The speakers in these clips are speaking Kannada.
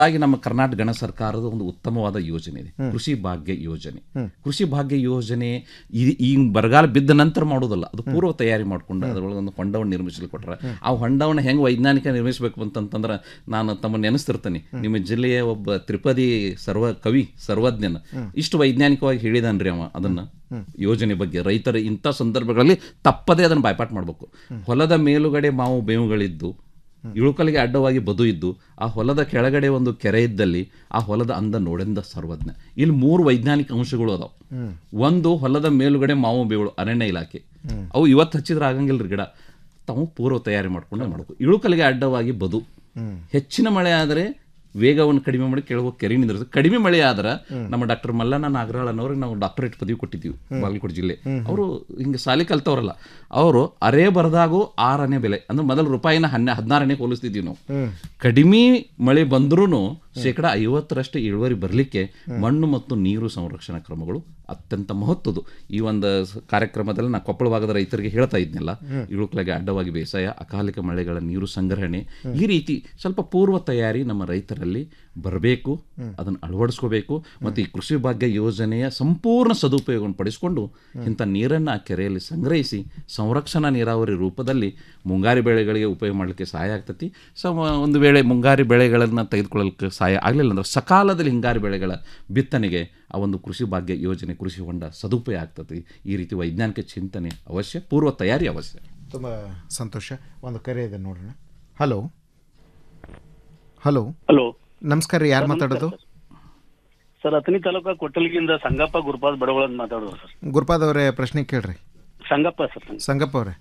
ಹಾಗೆ ನಮ್ಮ ಕರ್ನಾಟಕ ಗಣ ಸರ್ಕಾರದ ಒಂದು ಉತ್ತಮವಾದ ಯೋಜನೆ ಇದೆ ಕೃಷಿ ಭಾಗ್ಯ ಯೋಜನೆ ಕೃಷಿ ಭಾಗ್ಯ ಯೋಜನೆ ಈ- ಈ ಬರಗಾಲ ಬಿದ್ದ ನಂತರ ಮಾಡೋದಲ್ಲ ಅದು ಪೂರ್ವ ತಯಾರಿ ಮಾಡ್ಕೊಂಡು ಅದರೊಳಗೆ ಒಂದು ಹೊಂಡವನ್ನು ನಿರ್ಮಿಸಲಿಕ್ಕೆ ಕೊಟ್ರೆ ಆ ಹೊಂಡವನ್ನು ಹೆಂಗೆ ವೈಜ್ಞಾನಿಕ ನಿರ್ಮಿಸಬೇಕು ಅಂತಂತಂದ್ರೆ ನಾನು ತಮ್ಮ ನೆನೆಸ್ತಿರ್ತೀನಿ ನಿಮ್ಮ ಜಿಲ್ಲೆಯ ಒಬ್ಬ ತ್ರಿಪದಿ ಸರ್ವ ಕವಿ ಸರ್ವಜ್ಞನ ಇಷ್ಟು ವೈಜ್ಞಾನಿಕವಾಗಿ ಹೇಳಿದಾನ್ರಿ ಅವ ಅದನ್ನ ಯೋಜನೆ ಬಗ್ಗೆ ರೈತರ ಇಂಥ ಸಂದರ್ಭಗಳಲ್ಲಿ ತಪ್ಪದೇ ಅದನ್ನು ಬಾಯ್ಪಾಟ್ ಮಾಡಬೇಕು ಹೊಲದ ಮೇಲುಗಡೆ ಮಾವು ಬೇವುಗಳಿದ್ದು ಇಳುಕಲಿಗೆ ಅಡ್ಡವಾಗಿ ಬದು ಇದ್ದು ಆ ಹೊಲದ ಕೆಳಗಡೆ ಒಂದು ಕೆರೆ ಇದ್ದಲ್ಲಿ ಆ ಹೊಲದ ಅಂದ ನೋಡೆಂದ ಸರ್ವಜ್ಞ ಇಲ್ಲಿ ಮೂರು ವೈಜ್ಞಾನಿಕ ಅಂಶಗಳು ಅದಾವ ಒಂದು ಹೊಲದ ಮೇಲುಗಡೆ ಮಾವು ಬೇವುಗಳು ಅರಣ್ಯ ಇಲಾಖೆ ಅವು ಇವತ್ತು ಹಚ್ಚಿದ್ರೆ ಆಗಂಗಿಲ್ರಿ ಗಿಡ ತಾವು ಪೂರ್ವ ತಯಾರಿ ಮಾಡ್ಕೊಂಡು ಮಾಡಬೇಕು ಇಳುಕಲಿಗೆ ಅಡ್ಡವಾಗಿ ಬದು ಹೆಚ್ಚಿನ ಮಳೆ ಆದರೆ ವೇಗವನ್ನು ಕಡಿಮೆ ಮಾಡಿ ಕೆಳಗೆ ಕೆರೆ ನಿಂದಿರ್ತದೆ ಕಡಿಮೆ ಮಳೆ ಆದ್ರೆ ನಮ್ಮ ಡಾಕ್ಟರ್ ಮಲ್ಲಣ್ಣ ನಾಗರಾಳ್ ಅನ್ನೋರಿಗೆ ನಾವು ಡಾಕ್ಟರೇಟ್ ಪದವಿ ಕೊಟ್ಟಿದ್ದೀವಿ ಬಾಗಲಕೋಟೆ ಜಿಲ್ಲೆ ಅವರು ಹಿಂಗೆ ಸಾಲಿ ಕಲ್ತವ್ರಲ್ಲ ಅವರು ಅರೆ ಬರದಾಗೂ ಆರನೇ ಬೆಲೆ ಅಂದ್ರೆ ಮೊದಲು ರೂಪಾಯಿನ ಹನ್ನೆ ಹದಿನಾರನೇ ಹೋಲಿಸ್ತಿದ್ದೀವಿ ನಾವು ಕಡಿಮೆ ಮಳೆ ಬಂದ್ರೂ ಶೇಕಡ ಐವತ್ತರಷ್ಟು ಇಳುವರಿ ಬರಲಿಕ್ಕೆ ಮಣ್ಣು ಮತ್ತು ನೀರು ಸಂರಕ್ಷಣಾ ಕ್ರಮಗಳು ಅತ್ಯಂತ ಮಹತ್ವದ್ದು ಈ ಒಂದು ಸ- ಕಾರ್ಯಕ್ರಮದಲ್ಲಿ ನಾ ಕೊಪ್ಪಳ ಭಾಗದ ರೈತರಿಗೆ ಹೇಳ್ತಾ ಇದ್ನಲ್ಲ ಇಳುಕಲೆಗೆ ಅಡ್ಡವಾಗಿ ಬೇಸಾಯ ಅಕಾಲಿಕ ಮಳೆಗಳ ನೀರು ಸಂಗ್ರಹಣೆ ಈ ರೀತಿ ಸ್ವಲ್ಪ ಪೂರ್ವ ತಯಾರಿ ನಮ್ಮ ರೈತರಲ್ಲಿ ಬರಬೇಕು ಅದನ್ನು ಅಳವಡಿಸ್ಕೋಬೇಕು ಮತ್ತು ಈ ಕೃಷಿ ಭಾಗ್ಯ ಯೋಜನೆಯ ಸಂಪೂರ್ಣ ಸದುಪಯೋಗವನ್ನು ಪಡಿಸಿಕೊಂಡು ಇಂಥ ನೀರನ್ನು ಆ ಕೆರೆಯಲ್ಲಿ ಸಂಗ್ರಹಿಸಿ ಸಂರಕ್ಷಣಾ ನೀರಾವರಿ ರೂಪದಲ್ಲಿ ಮುಂಗಾರಿ ಬೆಳೆಗಳಿಗೆ ಉಪಯೋಗ ಮಾಡಲಿಕ್ಕೆ ಸಹಾಯ ಆಗ್ತತಿ ಸಮ ಒಂದು ವೇಳೆ ಮುಂಗಾರಿ ಬೆಳೆಗಳನ್ನು ತೆಗೆದುಕೊಳ್ಳಲಿಕ್ಕೆ ಸಹಾಯ ಆಗಲಿಲ್ಲ ಅಂದ್ರೆ ಸಕಾಲದಲ್ಲಿ ಹಿಂಗಾರಿ ಬೆಳೆಗಳ ಬಿತ್ತನೆಗೆ ಆ ಒಂದು ಕೃಷಿ ಭಾಗ್ಯ ಯೋಜನೆ ಕೃಷಿ ಹೊಂಡ ಸದುಪಯೋಗ ಆಗ್ತದೆ ಈ ರೀತಿ ವೈಜ್ಞಾನಿಕ ಚಿಂತನೆ ಅವಶ್ಯ ಪೂರ್ವ ತಯಾರಿ ಅವಶ್ಯ ತುಂಬ ಸಂತೋಷ ಒಂದು ಕರೆ ಇದೆ ನೋಡೋಣ ಹಲೋ ಹಲೋ ಹಲೋ ನಮಸ್ಕಾರ ರೀ ಯಾರು ಮಾತಾಡೋದು ಸರ್ ಅತನಿ ತಾಲೂಕಾ ಕೊಟ್ಟಲಿಗಿಂದ ಸಂಗಪ್ಪ ಗುರುಪಾದ್ ಬಡವಳಂತ ಮಾತಾಡೋದು ಸರ್ ಗುರುಪಾದ್ ಅವರೇ ಪ್ರಶ್ನೆ ಕೇಳ್ರಿ ಸಂಗಪ್ಪ ಸರ್ ಸಂಗಪ್ಪ ಅವರೇ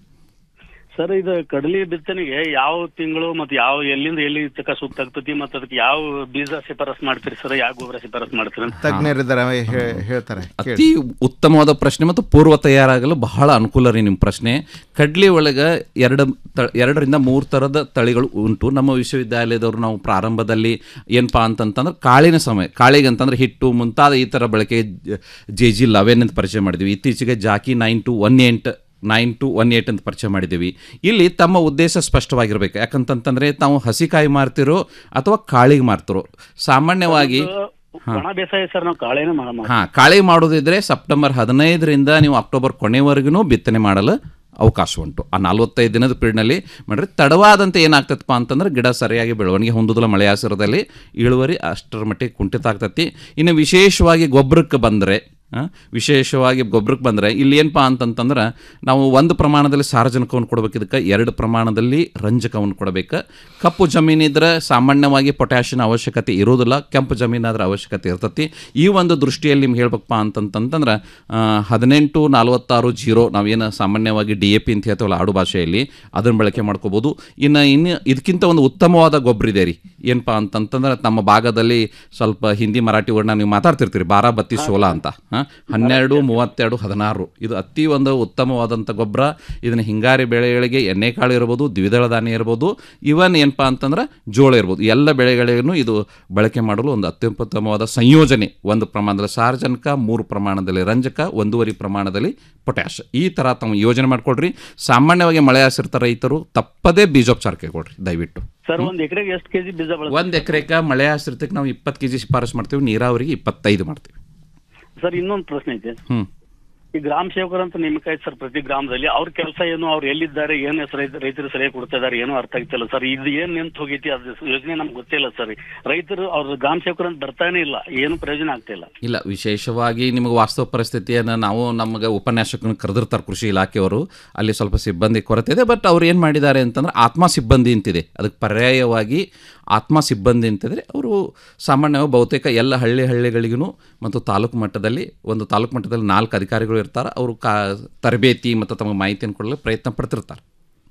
ಸರ್ ಇದು ಕಡಲಿ ಬಿತ್ತನೆಗೆ ಯಾವ ತಿಂಗಳು ಮತ್ತು ಯಾವ ಎಲ್ಲಿಂದ ಎಲ್ಲಿ ತನಕ ಸೂಕ್ತ ಆಗ್ತತಿ ಮತ್ತು ಅದಕ್ಕೆ ಯಾವ ಬೀಜ ಶಿಫಾರಸ್ ಮಾಡ್ತೀರಿ ಸರ್ ಯಾವ ಗೊಬ್ಬರ ಶಿಫಾರಸ್ ಮಾಡ್ತೀರಿ ಅಂತ ತಜ್ಞರಿದ್ದಾರೆ ಹೇ- ಹೇಳ್ತಾರೆ ಕೇಳಿ ಅತಿ ಉತ್ತಮವಾದ ಪ್ರಶ್ನೆ ಮತ್ತು ಪೂರ್ವ ತಯಾರಾಗಲು ಬಹಳ ಅನುಕೂಲ ರೀ ನಿಮ್ಮ ಪ್ರಶ್ನೆ ಕಡ್ಲಿ ಒಳಗೆ ಎರಡು ತ ಎರಡರಿಂದ ಮೂರು ಥರದ ತಳಿಗಳು ಉಂಟು ನಮ್ಮ ವಿಶ್ವವಿದ್ಯಾಲಯದವರು ನಾವು ಪ್ರಾರಂಭದಲ್ಲಿ ಏನಪ್ಪಾ ಅಂತಂತಂದ್ರೆ ಕಾಳಿನ ಸಮಯ ಕಾಳಿಗೆ ಅಂತಂದ್ರೆ ಹಿಟ್ಟು ಮುಂತಾದ ಈ ಥರ ಬಳಕೆ ಜೆ ಜಿ ಲೆವೆನ್ ಅಂತ ಪರಿಚಯ ಮಾಡಿದ್ವಿ ಇತ್ತೀಚೆಗೆ ಜಾಕಿ ನೈನ್ ಟು ಒನ್ ಎಂಟ್ ನೈನ್ ಟು ಒನ್ ಏಟ್ ಅಂತ ಪರಿಚಯ ಮಾಡಿದ್ದೀವಿ ಇಲ್ಲಿ ತಮ್ಮ ಉದ್ದೇಶ ಸ್ಪಷ್ಟವಾಗಿರ್ಬೇಕು ಯಾಕಂತಂತಂದ್ರೆ ತಾವು ಹಸಿಕಾಯಿ ಮಾರ್ತಿರೋ ಅಥವಾ ಕಾಳಿಗೆ ಮಾರ್ತಿರೋ ಸಾಮಾನ್ಯವಾಗಿ ಒಣ ಬೇಸಾಯ ಸರ್ ನಾವು ಕಾಳೆನೇ ಮಾಡ ಮಾಡ- ಹಾ ಕಾಳಿ ಮಾಡೋದಿದ್ರೆ ಸೆಪ್ಟೆಂಬರ್ ಹದಿನೈದರಿಂದ ನೀವು ಅಕ್ಟೋಬರ್ ಕೊನೆವರೆಗೂ ಬಿತ್ತನೆ ಮಾಡಲು ಅವಕಾಶ ಉಂಟು ಆ ನಲ್ವತ್ತೈದು ದಿನದ ಪೀರಿಯಡ್ನಲ್ಲಿ ಮಾಡ್ರಿ ತಡವಾದಂತೆ ಏನಾಗ್ತದಪ್ಪ ಅಂತಂದ್ರೆ ಗಿಡ ಸರಿಯಾಗಿ ಬೆಳವಣಿಗೆ ಹೊಂದುದಿಲ್ಲ ಮಳೆ ಆಸಿರದಲ್ಲಿ ಇಳುವರಿ ಅಷ್ಟರ ಮಟ್ಟಿಗೆ ಕುಂಠಿತ ಆಗ್ತತಿ ಇನ್ನು ವಿಶೇಷವಾಗಿ ಗೊಬ್ಬರಕ್ಕೆ ಬಂದರೆ ಆ, ವಿಶೇಷವಾಗಿ ಗೊಬ್ಬರಕ್ಕೆ ಬಂದರೆ ಇಲ್ಲಿ ಏನಪ್ಪ ಅಂತಂತಂದ್ರೆ ನಾವು ಒಂದು ಪ್ರಮಾಣದಲ್ಲಿ ಸಾರಜನಕವನ್ನು ಕೊಡಬೇಕು ಇದಕ್ಕೆ ಎರಡು ಪ್ರಮಾಣದಲ್ಲಿ ರಂಜಕವನ್ನು ಕೊಡಬೇಕು ಕಪ್ಪು ಜಮೀನಿದ್ರೆ ಸಾಮಾನ್ಯವಾಗಿ ಪೊಟ್ಯಾಷಿಯನ್ ಅವಶ್ಯಕತೆ ಇರೋದಿಲ್ಲ ಕೆಂಪು ಜಮೀನಾದ್ರೆ ಅವಶ್ಯಕತೆ ಇರ್ತತಿ ಈ ಒಂದು ದೃಷ್ಟಿಯಲ್ಲಿ ನಿಮ್ಗೆ ಹೇಳ್ಬೇಕಪ್ಪ ಅಂತಂತಂದ್ರೆ ಆ, ಹದಿನೆಂಟು ನಲ್ವತ್ತಾರು ಜೀರೋ ನಾವೇನು ಸಾಮಾನ್ಯವಾಗಿ ಡಿ ಎ ಪಿ ಅಂತ ಹೇಳ್ತೇವಲ್ಲ ಆಡು ಭಾಷೆಯಲ್ಲಿ ಅದನ್ನು ಬಳಕೆ ಮಾಡ್ಕೋಬೋದು ಇನ್ನು ಇನ್ನು ಇದಕ್ಕಿಂತ ಒಂದು ಉತ್ತಮವಾದ ಗೊಬ್ಬರ ಇದೆ ರೀ ಏನಪ್ಪ ಅಂತಂತಂದ್ರೆ ನಮ್ಮ ಭಾಗದಲ್ಲಿ ಸ್ವಲ್ಪ ಹಿಂದಿ ಮರಾಠಿ ವರ್ಣ ನೀವು ಮಾತಾಡ್ತಿರ್ತೀರಿ ಬಾರಾ ಬತ್ತಿ ಸೋಲಾ ಅಂತ ಹಾಂ ಹನ್ನೆರಡು ಮೂವತ್ತೆರಡು ಹದಿನಾರು ಇದು ಅತಿ ಒಂದು ಉತ್ತಮವಾದಂಥ ಗೊಬ್ಬರ ಇದನ್ನು ಹಿಂಗಾರಿ ಬೆಳೆಗಳಿಗೆ ಎಣ್ಣೆಕಾಳು ಇರ್ಬೋದು ದ್ವಿದಳ ಧಾನ್ಯ ಇರ್ಬೋದು ಇವನ್ ಏನಪ್ಪ ಅಂತಂದ್ರೆ ಜೋಳ ಇರ್ಬೋದು ಎಲ್ಲ ಬೆಳೆಗಳಿಗೂ ಇದು ಬಳಕೆ ಮಾಡಲು ಒಂದು ಅತ್ಯುತ್ತಮವಾದ ಸಂಯೋಜನೆ ಒಂದು ಪ್ರಮಾಣದಲ್ಲಿ ಸಾರಜನಕ ಮೂರು ಪ್ರಮಾಣದಲ್ಲಿ ರಂಜಕ ಒಂದೂವರೆ ಪ್ರಮಾಣದಲ್ಲಿ ಪೊಟ್ಯಾಶ್ ಈ ಥರ ತಾವು ಯೋಜನೆ ಮಾಡ್ಕೊಳ್ರಿ ಸಾಮಾನ್ಯವಾಗಿ ಮಳೆ ಆಸಿರ್ತ ರೈತರು ತಪ್ಪದೇ ಬೀಜೋಪಚಾರ ಕೈಗೊಳ್ರಿ ದಯವಿಟ್ಟು ಸರ್ ಒಂದ್ ಎಕರೆಗೆ ಎಷ್ಟು ಕೆಜಿ ಬೀಜ ಬಳಸ್ತೀರಿ ಒಂದು ಎಕರೆಗೆ ಮಳೆ ಆಶ್ರಿತಕ್ಕೆ ನಾವು ಇಪ್ಪತ್ತು ಕೆ ಜಿ ಶಿಫಾರಸು ಮಾಡ್ತೀವಿ ನೀರಾವರಿಗೆ ಇಪ್ಪತ್ತೈದು ಮಾಡ್ತೀವಿ ಸರ್ ಇನ್ನೊಂದು ಪ್ರಶ್ನೆ ಐತೆ ಹ್ಞೂ ಈ ಗ್ರಾಮ ಸೇವಕರಂತ ನೇಮಕ ಆಯ್ತು ಸರ್ ಪ್ರತಿ ಗ್ರಾಮದಲ್ಲಿ ಅವ್ರ ಕೆಲಸ ಏನು ಅವ್ರು ಎಲ್ಲಿದ್ದಾರೆ ಏನು ಹೆಸರು ರೈತರು ಸರಿಯಾಗಿ ಕೊಡ್ತಾ ಇದಾರೆ ಏನೂ ಅರ್ಥ ಆಗ್ತಿಲ್ಲ ಸರ್ ಇದು ಏನ್ ನಿಂತು ಹೋಗೈತಿ ಅದು ಯೋಜನೆ ನಮ್ಗೆ ಗೊತ್ತಿಲ್ಲ ಸರ್ ರೈತರು ಅವ್ರ ಗ್ರಾಮ ಸೇವಕರಂತ ಬರ್ತಾನೆ ಇಲ್ಲ ಏನು ಪ್ರಯೋಜನ ಆಗ್ತಾ ಇಲ್ಲ ಇಲ್ಲ ವಿಶೇಷವಾಗಿ ನಿಮಗೆ ವಾಸ್ತವ ಪರಿಸ್ಥಿತಿಯನ್ನು ನಾವು ನಮಗೆ ಉಪನ್ಯಾಸಕನ ಕರೆದಿರ್ತಾರೆ ಕೃಷಿ ಇಲಾಖೆಯವರು ಅಲ್ಲಿ ಸ್ವಲ್ಪ ಸಿಬ್ಬಂದಿ ಕೊರತೆ ಇದೆ ಬಟ್ ಅವ್ರು ಏನು ಮಾಡಿದ್ದಾರೆ ಅಂತಂದ್ರೆ ಆತ್ಮ ಸಿಬ್ಬಂದಿ ಅಂತಿದೆ ಅದಕ್ಕೆ ಪರ್ಯಾಯವಾಗಿ ಆತ್ಮ ಸಿಬ್ಬಂದಿ ಅಂತಿದ್ರೆ ಅವರು ಸಾಮಾನ್ಯವಾಗಿ ಬಹುತೇಕ ಎಲ್ಲ ಹಳ್ಳಿ ಹಳ್ಳಿಗಳಿಗೂ ಮತ್ತು ತಾಲೂಕು ಮಟ್ಟದಲ್ಲಿ ಒಂದು ತಾಲೂಕು ಮಟ್ಟದಲ್ಲಿ ನಾಲ್ಕು ಅಧಿಕಾರಿಗಳು ಇರ್ತಾರೆ ಅವರು ಕಾ ತರಬೇತಿ ಮತ್ತು ತಮಗೆ ಮಾಹಿತಿಯನ್ನು ಕೊಡಲು ಪ್ರಯತ್ನ ಪಡ್ತಿರ್ತಾರೆ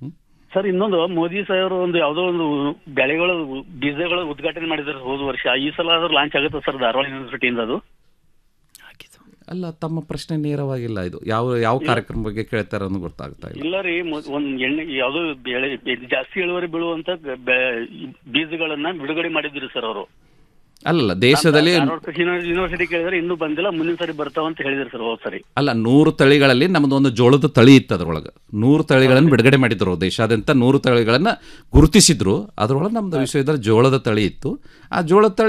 ಸರ್ ಇನ್ನೊಂದು ಮೋದಿ ಸಾಹೇಬರು ಒಂದು ಯಾವುದೋ ಒಂದು ಬೆಳೆಗಳು ಬೀಜಗಳು ಉದ್ಘಾಟನೆ ಮಾಡಿದ್ದಾರೆ ಹೋದ ವರ್ಷ ಈ ಸಲ ಆದ್ರೂ ಲಾಂಚ್ ಆಗುತ್ತೆ ಸರ್ ಧಾರವಾಡ ಯೂನಿವರ್ಸಿಟಿಯಿಂದ ಅದು ಅಲ್ಲ ತಮ್ಮ ಪ್ರಶ್ನೆ ನೇರವಾಗಿಲ್ಲ ಇದು ಯಾವ ಯಾವ ಕಾರ್ಯಕ್ರಮ ಬಗ್ಗೆ ಕೇಳ್ತಾರೆ ಅನ್ನೋದು ಗೊತ್ತಾಗ್ತಾ ಇಲ್ಲ ಇಲ್ಲ ರೀ ಮೊ- ಒಂದ್ ಎಣ್ಣೆ ಯಾವುದೋ ಬೆಳೆ ಜಾಸ್ತಿ ಇಳುವರಿ ಬೀಳುವಂತ ಬೆ- ಬೀಜಗಳನ್ನ ಬಿಡುಗಡೆ ಮಾಡಿದ್ರಿ ಸರ್ ಅವರು ಅಲ್ಲಲ್ಲ ದೇಶದಲ್ಲಿ ಧಾರವಾಡ ಕೃಷಿ ಯೂನಿವರ್ಸಿಟಿ ಕೇಳಿದ್ರೆ ಇನ್ನೂ ಬಂದಿಲ್ಲ ಮುಂದಿನ ಸರಿ ಬರ್ತಾವ ಅಂತ ಹೇಳಿದ್ರು ಸರ್ ಹೋದ್ ಸರಿ ಅಲ್ಲ ನೂರು ತಳಿಗಳಲ್ಲಿ ನಮ್ದು ಒಂದು ಜೋಳದ ತಳಿ ಇತ್ತು ಅದ್ರೊಳಗೆ ನೂರು ತಳಿಗಳನ್ನು ಬಿಡುಗಡೆ ಮಾಡಿದ್ರು ದೇಶಾದ್ಯಂತ ನೂರು ತಳಿಗಳನ್ನು ಗುರುತಿಸಿದ್ರು ಅದ್ರೊಳಗೆ ನಮ್ದು ವಿಶ್ವವಿದ್ಯಾಲಯ ಜೋಳದ ತಳಿ ಇತ್ತು ಆ ಜೋಳದ ತಳಿ